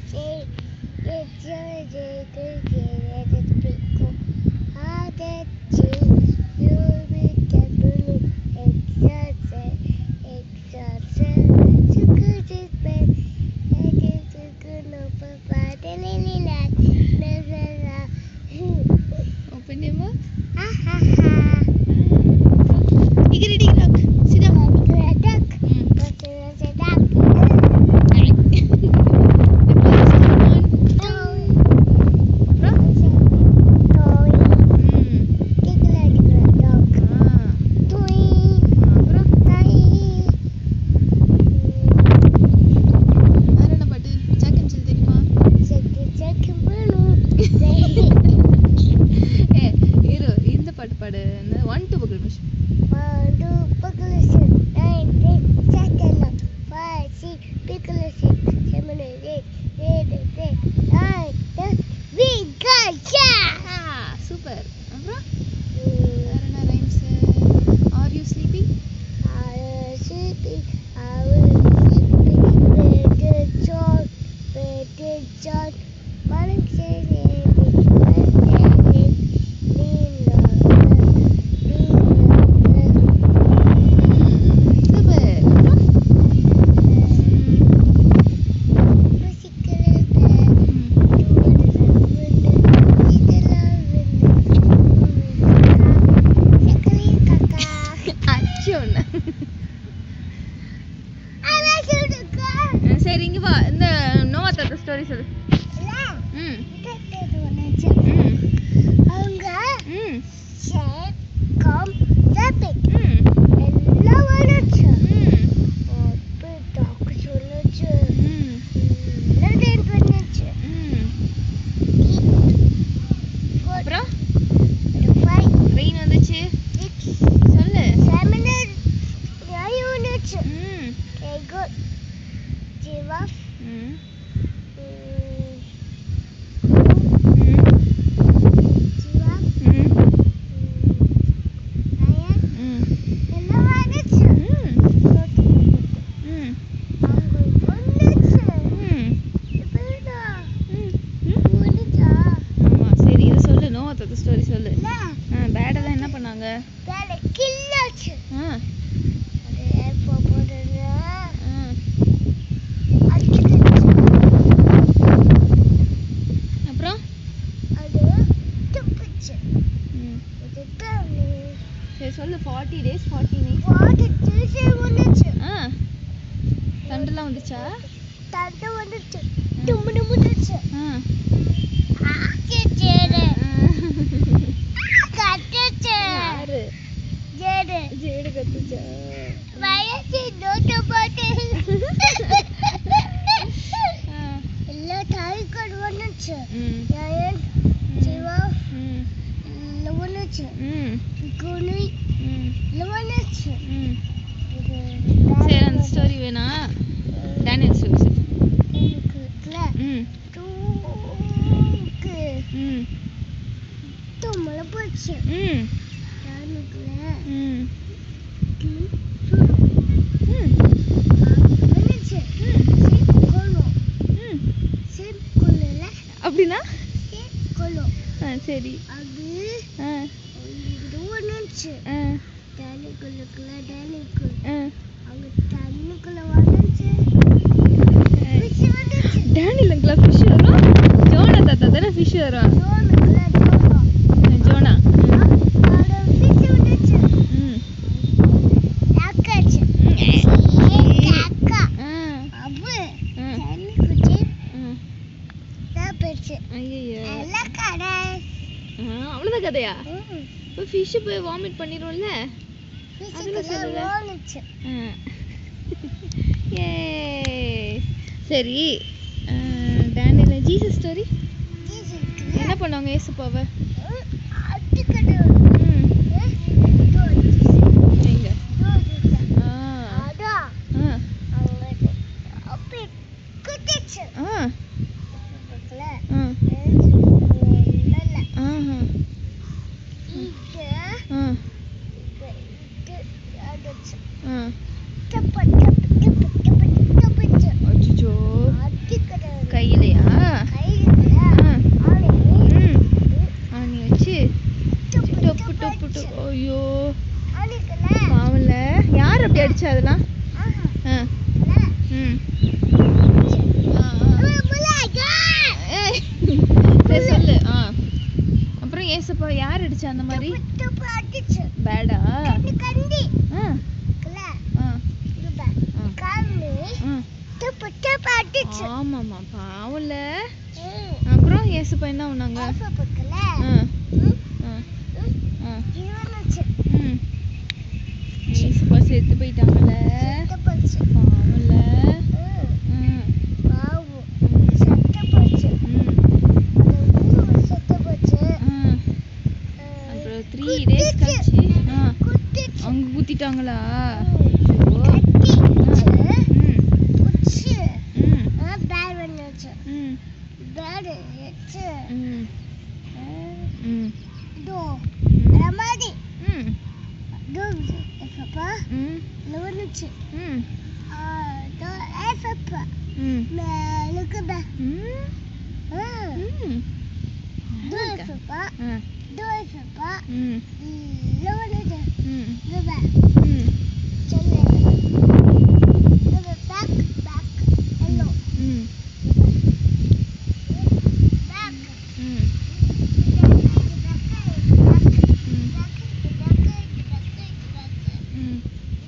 Open your mouth. Diggity dig dog. Sit down. Mm. வேற என்ன பாட்டு ஜாக் அண்ட் ஜில் தெரியுமா ஏ இரு இந்த பாட்டு பாடு one two buckle my shoe super அப்புறம் வேற என்ன rhymes are you sleeping super அப்புறம் அச்சு ஒன்று சரி இங்க வா இந்த நோவா தாத்தா ஸ்டோரி சொல்லு ம் ம் அவங்க ம் ஷேப் கம் ஜாபிக் ம் எல்லாம் வந்துச்சு ம் அப்போ டாக்டர் சொல்லுச்சு ம் எல்லாம் ட்ரெயின் பண்ணுச்சு ம் அப்புறம் ஃபைவ் ரெயின் வந்துச்சு சிக்ஸ் சொல்லு செவன் நைன் வந்துச்சு ம் Okay, good. Giraffe. ம் Mm, ம் giraffe. ம் Mm, lion. ம் எல்லாம் வந்துச்சு. ம் ம் அவங்க வந்துச்சு. ம் இப்படிடா. ம் ம் வந்துச்சா? ஆமா சரி இதை சொல்லு நோவா தாத்தா ஸ்டோரி சொல்லு இல்ல, ஆ பேடெல்லாம் என்ன பண்ணாங்க வேலை கில்லாச்சு. ஆ அது ஏப்போ போடுறது. ஆ அடிச்சுக்கிச்சு. அப்புறம் அது துப்புச்சு. ம் இதுதான் நீ. சரி சொல்லு ஃபார்ட்டி டேஸ் ஃபார்ட்டி நைட் வாடி தூசி வந்துச்சு. ஆ தண்டெல்லாம் வந்துச்சா தண்டை வந்துச்சு. தும்முனு வந்துச்சு. ஆ ஆக்கிச்சு. கட்டுச்சு. யாரு ஜேடு. ஜேடு கத்துச்சா வயசு நோட்டு போட்டு. ஆ எல்லாம் தாய்க்கோடு வந்துச்சு. ம் லயன், சிவா, ம் எல்லாம் வந்துச்சு. ம் குனி, ம் எல்லாம் வந்துச்சு. ம் இது சரி அந்த ஸ்டோரி வேணா டேனியல் ஸ்டோரி சொல்லு இருக்குல்ல, ம் தூக்கு. ம் தும்மல போச்சு. ம் தானுக்குள்ள ம் கீ, சுடு. ம் வந்துச்சு. ம் கொள்ளும். ம் சேம் கொள்ளுல, அப்படின்னா சேம் கொள்ளும். ஆ சரி அது ஆ இது வந்துச்சு. ஆ டேனிக்குள்ளுக்குள்ள டேனிக்குள். ஆ அங்க தண்ணிக்குள்ள வந்துச்சு. fish வந்துச்சு. டேனியலுங்களா ஃபிஷ் வரும் ஜோனா தாத்தா தானே ஃபிஷ் வரும் ஜோனுக்குள்ள ஜோனம். ஜோனா அட fish வந்துச்சு. ம் அக்காச்சு. ம் ஏ அக்கா. ஆ அப்பு. ஆ தண்ணிக்குச்சி ம் சாப்பிடுச்சு. ஐயோ எல்லாம் கடை. அவ்வளோதான் கதையா ம். இப்போ ஃபிஷ்ஷு போய் வாமிட் பண்ணிடும்ல fish-க்குள்ள சொல்லல. வந்துச்சு. ஏ சரி டேனியல் ஜீசஸ் ஸ்டோரி ஜீசஸ்க்குள்ள என்ன பண்ணுவாங்க ஏசுப்பாவை ம், அடிக்கடி ம் ம், இது வந்துச்சு. எங்க இது வந்துச்சு. ஆ அதான் ஆ அவங்க அப்படி குத்திச்சு. ஆ இதுக்குள்ள ஆ இல்ல. ஆஹா இங்க ஆ இது இது வந்துச்சு. ஆ டப்பு, டப்பு, டப்பு, டப்பு, டப்புச்சு. அச்சோ அடிக்கடி கையிலையா அடிச்ச அந்த மாதிரி துப்பு துப்பு அடிச்சு பேடா கண்டி கண்டி ஆ இருக்குல்ல ஆ இது பாரு. ஆ. கண்ணு ஆ துப்பு துப்பு அடிச்சு ஆமாம்மா பாவம்ல ம். அப்புறம் ஏசுப்பா என்ன பண்ணாங்க ஏசப்பு இருக்குல்ல ஆ ம், ஆ ம். ஆ இவனுச்சு. ம் ஏசுப்பா செத்து போயிட்டாங்கல்ல செத்து போச்சு. பாவம்ல ம். ம் பாவம். ம் செத்து போச்சு. ம் அந்த ஊரு செத்து போச்சு. ம் அஹ், அப்புறம் த்ரீ டேஸ் கழிச்சு ஆ குத்திச்சு. அங்க குத்திட்டாங்களா ம். ஐயோ. கத்திச்சு. ம் குச்சி. ம் அஹ், பேர் வந்துச்சு. ம் பேர் வச்சு. ம் அஹ், ம் இதோ. ம் அந்த மாதிரி. ம் இதோ ஏசப்பா. ம் இதுல வந்துச்சு. ம் அஹ், இதோ ஏசப்பா. ம் மேலுக்கு பே. ம் அஹ், ம் இதோ இருக்கா? ஏசப்பா. ஆ இதோ ஏசப்பா. ம் இதுல வந்துச்சு. ம் இது பே. ம் சொல்லு. இது பே. back, back. Hello. ம் Back. ம் ம்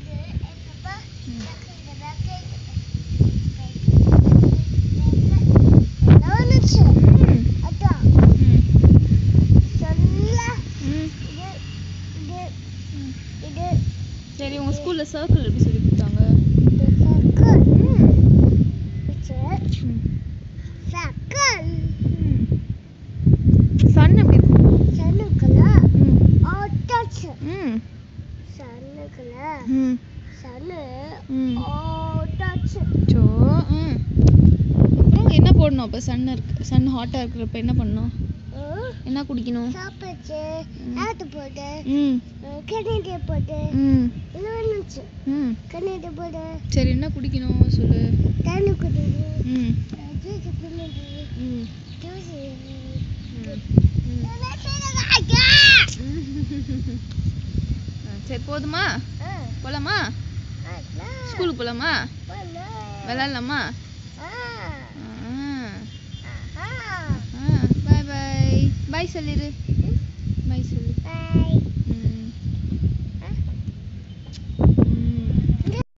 ம் ம் சரி உங்க ஸ்கூல்ல சர்க்கிள் எப்படி சொல்லி கொடுத்தாங்க ம் சன் எப்படி இருக்கும் ம் ம் ம் ம் சோ ம் அப்புறம் என்ன போடணும் அப்போ சன் இருக்கு சன் ஹாட்டாக இருக்கிறப்ப என்ன பண்ணணும் என்ன குடிக்கணும் சாப்பிட்டு ம். ஆட்டு போட்டு ம் கண்ணீர் போட்டு ம் இது வந்துச்சு ம் கண்ணீர் போட்டு சரி என்ன குடிக்கணும் சொல்லு தண்ணி குடிது ம் ஜூஸ் குடிது ம் ஜூஸ் ம் ம் ஆ, சரி போதுமா போலாமா ஸ்கூலுக்கு போலாமா விளாட்லாமா பாய் பாய் பாய் சொல்லிடு பாய் சொல்லு Bye.